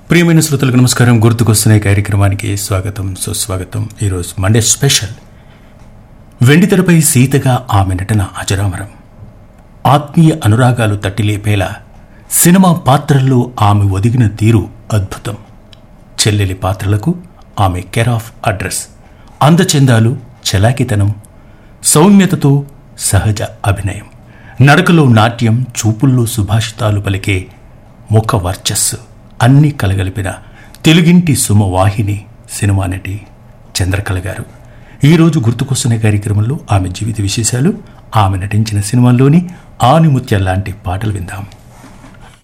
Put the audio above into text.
ప్రియమైన శ్రోతలకు నమస్కారం గుర్తుకొస్తున్న ఈ కార్యక్రమానికి స్వాగతం సుస్వాగతం ఈరోజు మండే స్పెషల్ వెండితెరపై సీతగా ఆమె నటన అజరామరం ఆత్మీయ అనురాగాలు తట్టిలేపేలా సినిమా పాత్రల్లో ఆమె ఒదిగిన తీరు అద్భుతం చెల్లెలి పాత్రలకు ఆమె కేర్ ఆఫ్ అడ్రస్ అందచందాలు చలాకితనం సౌమ్యతతో సహజ అభినయం నడకలో నాట్యం చూపుల్లో సుభాషితాలు పలికే ముఖ వర్చస్సు అన్నీ కలగలిపిన తెలుగింటి సుమవాహిని సినిమా నటి చంద్రకళ గారు ఈరోజు గుర్తుకొస్తున్న కార్యక్రమంలో ఆమె జీవిత విశేషాలు ఆమె నటించిన సినిమాల్లోని ఆనిముత్యం లాంటి పాటలు విందాం